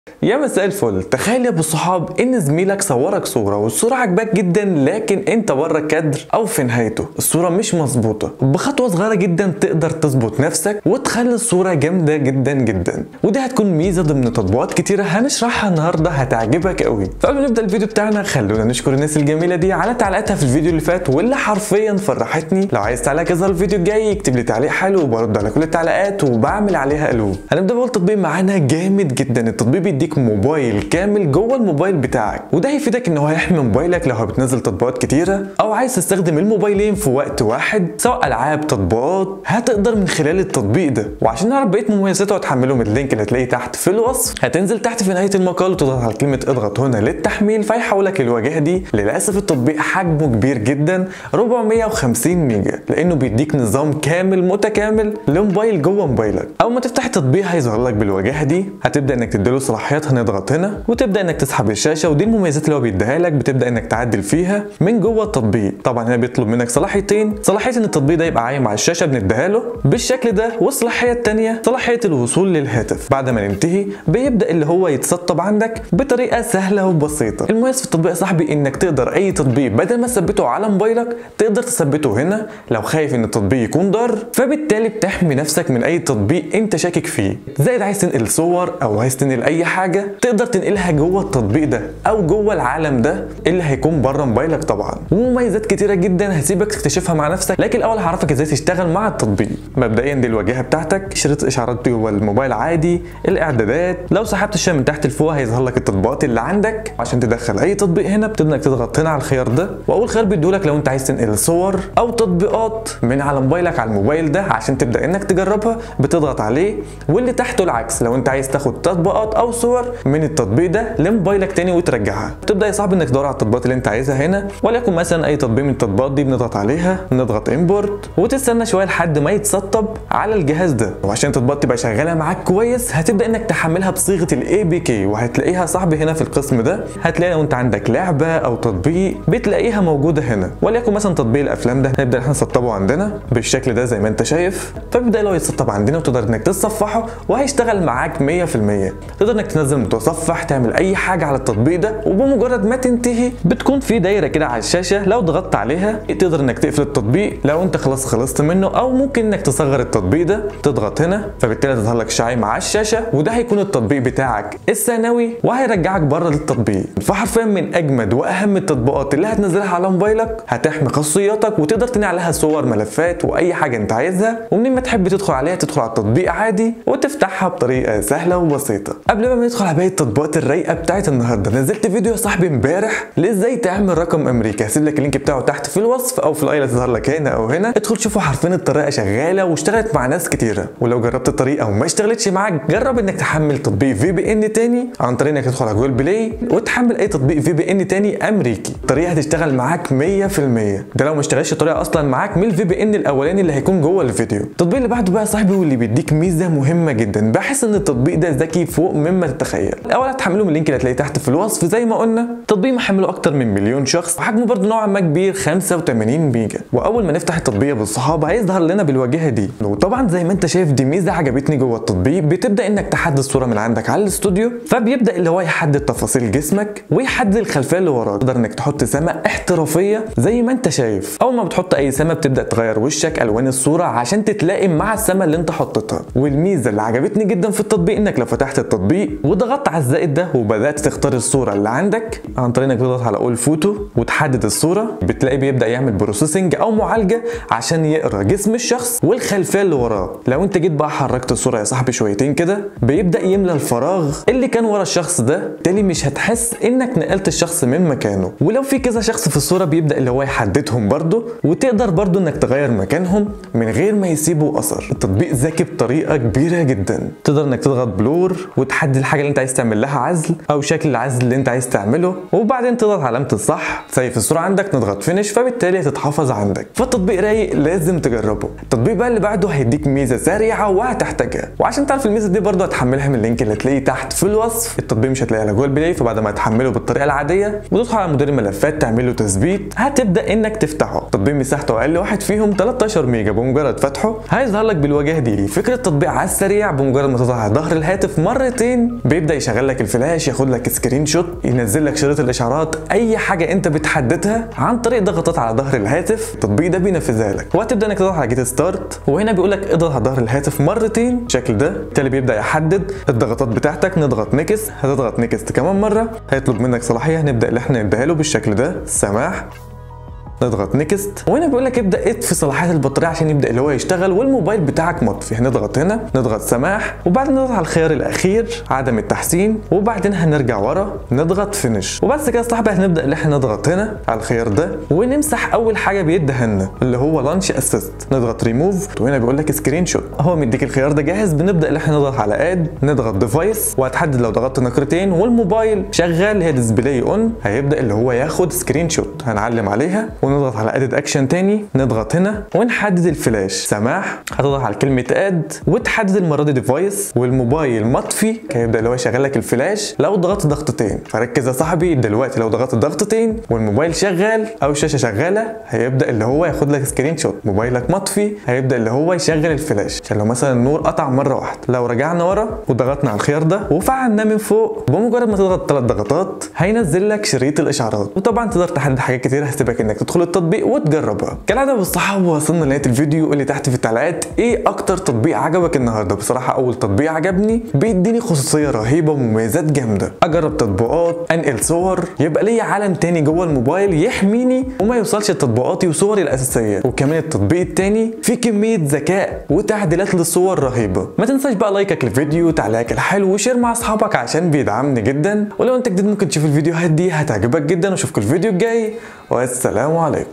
يا مساء الفل تخيل يا ابو الصحاب ان زميلك صورك صوره والصوره عجباك جدا لكن انت بره الكادر او في نهايته الصوره مش مظبوطه بخطوه صغيره جدا تقدر تظبط نفسك وتخلي الصوره جامده جدا جدا ودي هتكون ميزه ضمن تطبيقات كتيره هنشرحها النهارده هتعجبك قوي فقبل ما نبدا الفيديو بتاعنا خلونا نشكر الناس الجميله دي على تعليقاتها في الفيديو اللي فات واللي حرفيا فرحتني لو عايز تعليق يظهر الفيديو الجاي اكتب لي تعليق حلو وبرد على كل التعليقات وبعمل عليها قلوب هنبدا باول تطبيق معانا جامد جدا التطبيق بيديك موبايل كامل جوه الموبايل بتاعك وده هيفيدك ان هو هيحمي موبايلك لو بتنزل تطبيقات كتيره او عايز تستخدم الموبايلين في وقت واحد سواء العاب تطبيقات هتقدر من خلال التطبيق ده وعشان نعرف بقيه مميزاته هتحمله من اللينك اللي هتلاقيه تحت في الوصف هتنزل تحت في نهايه المقال وتضغط على كلمه اضغط هنا للتحميل فيحولك الواجهه دي للاسف التطبيق حجمه كبير جدا 450 ميجا لانه بيديك نظام كامل متكامل لموبايل جوه موبايلك اول ما تفتح التطبيق هيظهر لك بالواجهه دي هتبدا انك تديله صلاحيات هنضغط هنا وتبدا انك تسحب الشاشه ودي المميزات اللي هو بيديها لك بتبدا انك تعدل فيها من جوه التطبيق طبعا هنا بيطلب منك صلاحيتين صلاحيه ان التطبيق ده يبقى عايم على الشاشه بنديها له بالشكل ده والصلاحيه الثانيه صلاحيه الوصول للهاتف بعد ما ننتهي بيبدا اللي هو يتسطب عندك بطريقه سهله وبسيطه المميز في التطبيق يا صاحبي انك تقدر اي تطبيق بدل ما تثبته على موبايلك تقدر تثبته هنا لو خايف ان التطبيق يكون ضار فبالتالي بتحمي نفسك من اي تطبيق انت شاكك فيه زائد عايز تنقل صور او عايز تنقل اي حاجه تقدر تنقلها جوه التطبيق ده او جوه العالم ده اللي هيكون بره موبايلك طبعا ومميزات كتيره جدا هسيبك تكتشفها مع نفسك لكن الاول هعرفك ازاي تشتغل مع التطبيق مبدئيا دي الواجهه بتاعتك شريط اشعارات جوه الموبايل عادي الاعدادات لو سحبت الشاشه من تحت لفوق هيظهر لك التطبيقات اللي عندك عشان تدخل اي تطبيق هنا بتبدا انك تضغط هنا على الخيار ده واول خيار بيديهولك لو انت عايز تنقل صور او تطبيقات من على موبايلك على الموبايل ده عشان تبدا انك تجربها بتضغط عليه واللي تحته العكس لو انت عايز تاخد تطبيقات او صور من التطبيق ده لموبايلك تاني وترجعها تبدا يا صاحبي انك تدور على التطبيقات اللي انت عايزها هنا وليكن مثلا اي تطبيق من التطبيقات دي بنضغط عليها نضغط امبورت وتستنى شويه لحد ما يتسطب على الجهاز ده وعشان التطبيقات تبقى شغاله معاك كويس هتبدا انك تحملها بصيغه الاي بي كي وهتلاقيها صاحبي هنا في القسم ده هتلاقي لو انت عندك لعبه او تطبيق بتلاقيها موجوده هنا وليكن مثلا تطبيق الافلام ده نبدا احنا نسطبه عندنا بالشكل ده زي ما انت شايف فبيبدا لو يتسطب عندنا وتقدر انك تصفحه وهيشتغل معاك 100% تقدر انك تنزل متصفح تعمل اي حاجه على التطبيق ده وبمجرد ما تنتهي بتكون في دايره كده على الشاشه لو ضغطت عليها تقدر انك تقفل التطبيق لو انت خلاص خلصت منه او ممكن انك تصغر التطبيق ده تضغط هنا فبالتالي تظهر لك شعاع على الشاشه وده هيكون التطبيق بتاعك الثانوي وهيرجعك بره للتطبيق فحرفيا من اجمد واهم التطبيقات اللي هتنزلها على موبايلك هتحمي خاصياتك وتقدر تنقل عليها صور ملفات واي حاجه انت عايزها ومنين ما تحب تدخل عليها تدخل على التطبيق عادي وتفتحها بطريقه سهله وبسيطه قبل ما ندخل على باقي التطبيقات الرايقه بتاعت النهارده نزلت فيديو يا صاحبي امبارح لازاي تعمل رقم امريكا هسيب لك اللينك بتاعه تحت في الوصف او في الاي اللي تظهر لك هنا او هنا ادخل شوفوا حرفيا الطريقه شغاله واشتغلت مع ناس كتيره ولو جربت الطريقه وما اشتغلتش معاك جرب انك تحمل تطبيق في بي ان تاني عن طريق انك تدخل على جوجل بلاي وتحمل اي تطبيق في بي ان تاني امريكي الطريقه هتشتغل معاك 100% ده لو ما اشتغلش الطريقه اصلا معاك من الفي بي ان الاولاني اللي هيكون جوه الفيديو التطبيق اللي بعده بقى يا صاحبي واللي بيديك ميزه مهمه جدا بحس ان التطبيق ده ذكي فوق مما تتخيل الاول هتحمله من اللينك اللي هتلاقيه تحت في الوصف زي ما قلنا التطبيق محمله اكتر من مليون شخص وحجمه برده نوعا ما كبير 85 ميجا واول ما نفتح التطبيق بالصحابه هيظهر لنا بالواجهه دي وطبعا زي ما انت شايف دي ميزه عجبتني جوه التطبيق بتبدا انك تحدد صوره من عندك على الاستوديو فبيبدا اللي هو يحدد تفاصيل جسمك ويحدد الخلفيه اللي وراك تقدر انك تحط سمه احترافيه زي ما انت شايف اول ما بتحط اي سمه بتبدا تغير وشك الوان الصوره عشان تتلائم مع السمه اللي انت حطيتها والميزه اللي عجبتني جدا في التطبيق انك لو فتحت التطبيق وضغطت على الزائد ده وبدات تختار الصوره اللي عندك عن طريق انك تضغط على اول فوتو وتحدد الصوره بتلاقي بيبدا يعمل بروسيسنج او معالجه عشان يقرا جسم الشخص والخلفيه اللي وراه لو انت جيت بقى حركت الصوره يا صاحبي شويتين كده بيبدا يملى الفراغ اللي كان ورا الشخص ده بالتالي مش هتحس انك نقلت الشخص من مكانه ولو في كذا شخص في الصوره بيبدا اللي هو يحددهم برده وتقدر برده انك تغير مكانهم من غير ما يسيبوا اثر التطبيق ذكي بطريقه كبيره جدا تقدر انك تضغط بلور وتحدد الحاجه اللي انت عايز تعمل لها عزل او شكل العزل اللي انت عايز تعمله وبعدين تضغط علامه الصح زي في الصوره عندك نضغط فينش فبالتالي هتتحفظ عندك فالتطبيق رايق لازم تجربه التطبيق بقى اللي بعده هيديك ميزه سريعه وهتحتاجها وعشان تعرف الميزه دي برضه هتحملها من اللينك اللي هتلاقيه تحت في الوصف التطبيق مش هتلاقيه على جوجل بلاي فبعد ما تحمله بالطريقه العاديه وتدخل على مدير الملفات تعمل له تثبيت هتبدا انك تفتحه التطبيق مساحته اقل واحد فيهم 13 ميجا بمجرد فتحه هيظهر لك بالواجهه دي فكره التطبيق على السريع بمجرد ما تضغط على ظهر الهاتف مرتين ضغطتين بيبدا يشغل لك الفلاش ياخد لك سكرين شوت ينزل لك شريط الاشعارات اي حاجه انت بتحددها عن طريق ضغطات على ظهر الهاتف التطبيق ده بينفذها لك وهتبدا انك تضغط على جيت ستارت وهنا بيقول لك اضغط على ظهر الهاتف مرتين بالشكل ده بالتالي بيبدا يحدد الضغطات بتاعتك نضغط نكس هتضغط نكست كمان مره هيطلب منك صلاحيه هنبدا اللي احنا نديها له بالشكل ده سماح نضغط نيكست وهنا بيقول لك ابدا اطفي صلاحيه البطاريه عشان يبدا اللي هو يشتغل والموبايل بتاعك مطفي هنضغط هنا نضغط سماح وبعدين نضغط على الخيار الاخير عدم التحسين وبعدين هنرجع ورا نضغط فينش وبس كده يا صاحبي هنبدا اللي احنا نضغط هنا على الخيار ده ونمسح اول حاجه بيديها لنا اللي هو لانش اسيست نضغط ريموف وهنا بيقول لك سكرين شوت هو مديك الخيار ده جاهز بنبدا اللي احنا نضغط على اد نضغط ديفايس وهتحدد لو ضغطت نقرتين والموبايل شغال هي ديسبلاي اون هيبدا اللي هو ياخد سكرين شوت هنعلم عليها ونضغط على ادد اكشن تاني نضغط هنا ونحدد الفلاش سماح هتضغط على كلمه اد وتحدد المره دي ديفايس والموبايل مطفي هيبدا اللي هو يشغل لك الفلاش لو ضغطت ضغطتين فركز يا صاحبي دلوقتي لو ضغطت ضغطتين والموبايل شغال او الشاشه شغاله هيبدا اللي هو ياخد لك سكرين شوت موبايلك مطفي هيبدا اللي هو يشغل الفلاش عشان لو مثلا النور قطع مره واحده لو رجعنا ورا وضغطنا على الخيار ده وفعلناه من فوق بمجرد ما تضغط ثلاث ضغطات هينزل لك شريط الاشعارات وطبعا تقدر تحدد حاجات كتير هسيبك انك تدخل التطبيق وتجربها كالعاده بالصحاب وصلنا لنهايه الفيديو قول لي تحت في التعليقات ايه اكتر تطبيق عجبك النهارده بصراحه اول تطبيق عجبني بيديني خصوصيه رهيبه ومميزات جامده اجرب تطبيقات انقل صور يبقى ليا عالم تاني جوه الموبايل يحميني وما يوصلش لتطبيقاتي وصوري الاساسيه وكمان التطبيق التاني فيه كميه ذكاء وتعديلات للصور رهيبه ما تنساش بقى لايكك للفيديو تعليقك الحلو وشير مع اصحابك عشان بيدعمني جدا ولو انت جديد ممكن تشوف الفيديوهات دي هتعجبك جدا واشوفك الفيديو الجاي والسلام عليكم